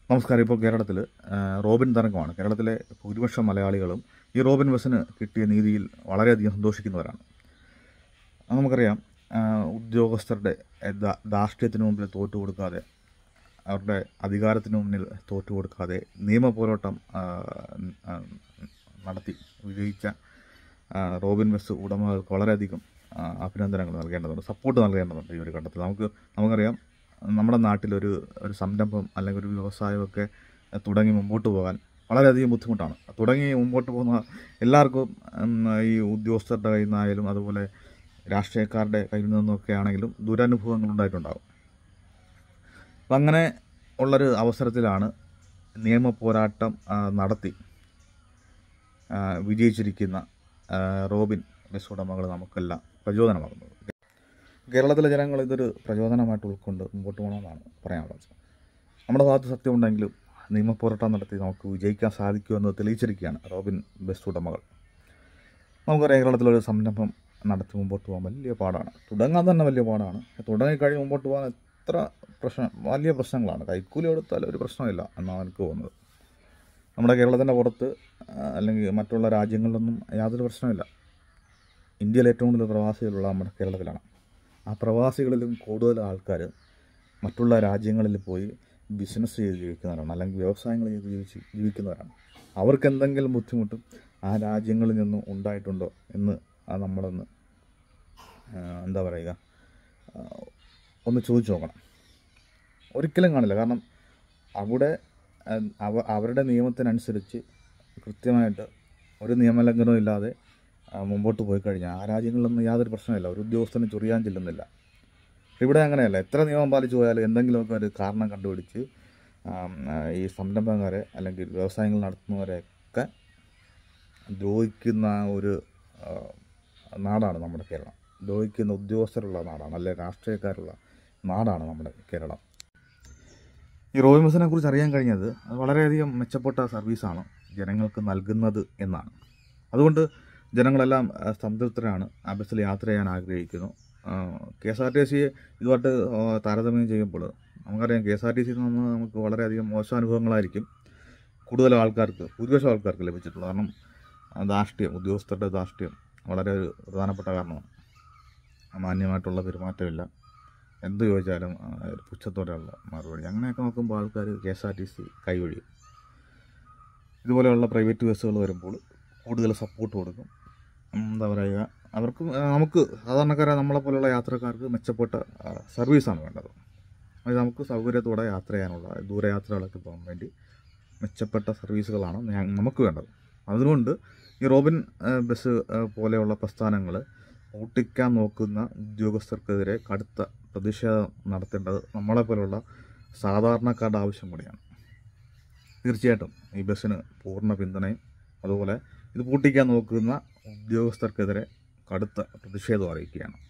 നമസ്കാരം ഇപ്പോൾ കേരളത്തിൽ റോബിൻ തരംഗമാണ് കേരളത്തിലെ ഭൂരിപക്ഷം മലയാളികളും ഈ റോബിൻ ബസ്സിന് കിട്ടിയ നീതിയിൽ വളരെയധികം സന്തോഷിക്കുന്നവരാണ് അത് നമുക്കറിയാം ആ, ഉദ്യോഗസ്ഥരുടെ എ, ദാ- ധാർഷ്ട്യത്തിന് മുമ്പിൽ തോറ്റു കൊടുക്കാതെ അവരുടെ അധികാരത്തിന് മുന്നിൽ തോറ്റു കൊടുക്കാതെ നിയമപോരാട്ടം ആ, ആ, നടത്തി വിജയിച്ച ആ, റോബിൻ ബസ് ഉടമകൾക്ക് വളരെയധികം ആ, അഭിനന്ദനങ്ങൾ നൽകേണ്ടതുണ്ട് സപ്പോർട്ട് നൽകേണ്ടതുണ്ട് ഈ ഒരു ഘട്ടത്തിൽ നമുക്ക് നമുക്കറിയാം നമ്മുടെ നാട്ടിലൊരു ഒരു സംരംഭം അല്ലെങ്കിൽ ഒരു വ്യവസായമൊക്കെ തുടങ്ങി മുമ്പോട്ട് പോകാൻ വളരെയധികം ബുദ്ധിമുട്ടാണ് തുടങ്ങി മുമ്പോട്ട് പോകുന്ന എല്ലാവർക്കും ഉം, ഈ ഉദ്യോഗസ്ഥരുടെ കയ്യിൽ നിന്നായാലും അതുപോലെ രാഷ്ട്രീയക്കാരുടെ കയ്യിൽ നിന്നൊക്കെ ആണെങ്കിലും ദുരനുഭവങ്ങൾ ഉണ്ടായിട്ടുണ്ടാകും അപ്പം അങ്ങനെ ഉള്ളൊരു അവസരത്തിലാണ് നിയമ പോരാട്ടം ആ, നടത്തി ആ, വിജയിച്ചിരിക്കുന്ന ആ, റോബിൻ ബസ് ഉടമകൾ നമുക്കെല്ലാം പ്രചോദനമാകുന്നത് കേരളത്തിലെ ജനങ്ങൾ ഇതൊരു പ്രചോദനമായിട്ട് ഉൾക്കൊണ്ട് മുമ്പോട്ട് പോകണമെന്നാണ് പറയാനുള്ളത് നമ്മുടെ ഭാഗത്ത് സത്യമുണ്ടെങ്കിലും നിയമ പോരാട്ടം നടത്തി നമുക്ക് വിജയിക്കാൻ സാധിക്കുമെന്ന് തെളിയിച്ചിരിക്കുകയാണ് റോബിൻ ബസ് ഉടമകൾ നമുക്കറിയാം കേരളത്തിലൊരു സംരംഭം നടത്തി മുമ്പോട്ട് പോകാൻ വലിയ പാടാണ് തുടങ്ങാൻ തന്നെ വലിയ പാടാണ് തുടങ്ങിക്കഴിഞ്ഞ് മുമ്പോട്ട് പോകാൻ എത്ര പ്രശ്നം വലിയ പ്രശ്നങ്ങളാണ് കൈക്കൂലി കൊടുത്താൽ ഒരു പ്രശ്നമില്ല എന്നാണ് എനിക്ക് തോന്നുന്നത് നമ്മുടെ കേരളത്തിൻ്റെ പുറത്ത് ആ, അല്ലെങ്കിൽ മറ്റുള്ള രാജ്യങ്ങളിലൊന്നും യാതൊരു പ്രശ്നമില്ല ഇന്ത്യയിൽ ഏറ്റവും കൂടുതൽ പ്രവാസികളുള്ള നമ്മുടെ കേരളത്തിലാണ് ആ പ്രവാസികളിലും കൂടുതൽ ആൾക്കാർ മറ്റുള്ള രാജ്യങ്ങളിൽ പോയി ബിസിനസ് ചെയ്ത് ജീവിക്കുന്നവരാണ് അല്ലെങ്കിൽ വ്യവസായങ്ങൾ ചെയ്ത് ജീവിച്ച് ജീവിക്കുന്നവരാണ് അവർക്ക് എന്തെങ്കിലും ബുദ്ധിമുട്ടും ആ രാജ്യങ്ങളിൽ നിന്നും ഉണ്ടായിട്ടുണ്ടോ എന്ന് ആ നമ്മളൊന്ന് ആ, എന്താ പറയുക ആ, ഒന്ന് ചോദിച്ചു നോക്കണം ഒരിക്കലും കാണില്ല കാരണം അവിടെ ആ, അവ അവരുടെ നിയമത്തിനനുസരിച്ച് കൃത്യമായിട്ട് ഒരു നിയമലംഘനവും ഇല്ലാതെ ആ, മുമ്പോട്ട് പോയി കഴിഞ്ഞാൽ ആ രാജ്യങ്ങളിലൊന്നും യാതൊരു പ്രശ്നമില്ല ഒരു ഉദ്യോഗസ്ഥന് ചൊറിയാൻ ചെല്ലുന്നില്ല ഇവിടെ അങ്ങനെയല്ല എത്ര നിയമം പാലിച്ചു പോയാലും എന്തെങ്കിലുമൊക്കെ ഒരു കാരണം കണ്ടുപിടിച്ച് ആം, ആ, ഈ സംരംഭക്കാരെ അല്ലെങ്കിൽ വ്യവസായങ്ങൾ നടത്തുന്നവരെയൊക്കെ ദ്രോഹിക്കുന്ന ഒരു ആ, നാടാണ് നമ്മുടെ കേരളം ദ്രോഹിക്കുന്ന ഉദ്യോഗസ്ഥരുള്ള നാടാണ് അല്ലെ രാഷ്ട്രീയക്കാരുള്ള നാടാണ് നമ്മുടെ കേരളം ഈ റോബിൻ ബസ്സിനെ കുറിച്ച് അറിയാൻ കഴിഞ്ഞത് അത് വളരെയധികം മെച്ചപ്പെട്ട സർവീസാണ് ജനങ്ങൾക്ക് നൽകുന്നത് എന്നാണ് അതുകൊണ്ട് ജനങ്ങളെല്ലാം ആ, സംതൃപ്തരാണ് ആ ബസ്സിൽ യാത്ര ചെയ്യാൻ ആഗ്രഹിക്കുന്നു കെ എസ് ആർ ടി സിയെ ഇതുമായിട്ട് ആ, താരതമ്യം ചെയ്യുമ്പോൾ നമുക്കറിയാം കെ എസ് ആർ ടി സിയിൽ നിന്ന് നമുക്ക് വളരെയധികം മോശം അനുഭവങ്ങളായിരിക്കും കൂടുതൽ ആൾക്കാർക്ക് ഭൂരിപക്ഷം ആൾക്കാർക്ക് ലഭിച്ചിട്ടുള്ളത് കാരണം ആ, ധാർഷ്ട്യം ഉദ്യോഗസ്ഥരുടെ ധാർഷ്ട്യം വളരെ ഒരു പ്രധാനപ്പെട്ട കാരണമാണ് മാന്യമായിട്ടുള്ള പെരുമാറ്റമില്ല എന്ത് ചോദിച്ചാലും ആ, ഒരു പുച്ഛത്തോടെയുള്ള മറുപടി അങ്ങനെയൊക്കെ നോക്കുമ്പോൾ ആൾക്കാർ K S R T C കൈവഴിയും ഇതുപോലെയുള്ള പ്രൈവറ്റ് ബസ്സുകൾ വരുമ്പോൾ കൂടുതൽ സപ്പോർട്ട് കൊടുക്കും ഉം, എന്താ പറയുക അവർക്ക് ആ, നമുക്ക് സാധാരണക്കാരായ നമ്മളെ പോലെയുള്ള യാത്രക്കാർക്ക് മെച്ചപ്പെട്ട ആ, സർവീസാണ് വേണ്ടത് അത് നമുക്ക് സൗകര്യത്തോടെ യാത്ര ചെയ്യാനുള്ള ദൂരയാത്രകളൊക്കെ പോകാൻ വേണ്ടി മെച്ചപ്പെട്ട സർവീസുകളാണ് ഞ- നമുക്ക് വേണ്ടത് അതുകൊണ്ട് ഈ റോബിൻ ആ, ബസ് ആ, പോലെയുള്ള പ്രസ്ഥാനങ്ങൾ ഓട്ടിക്കാൻ നോക്കുന്ന ഉദ്യോഗസ്ഥർക്കെതിരെ കടുത്ത പ്രതിഷേധം നടത്തേണ്ടത് നമ്മളെ പോലുള്ള സാധാരണക്കാരുടെ ആവശ്യം കൂടിയാണ് തീർച്ചയായിട്ടും ഈ ബസ്സിന് പൂർണ്ണ പിന്തുണയും അതുപോലെ ഇത് പൂട്ടിക്കാൻ നോക്കുന്ന ഉദ്യോഗസ്ഥർക്കെതിരെ കടുത്ത പ്രതിഷേധം അറിയിക്കുകയാണ്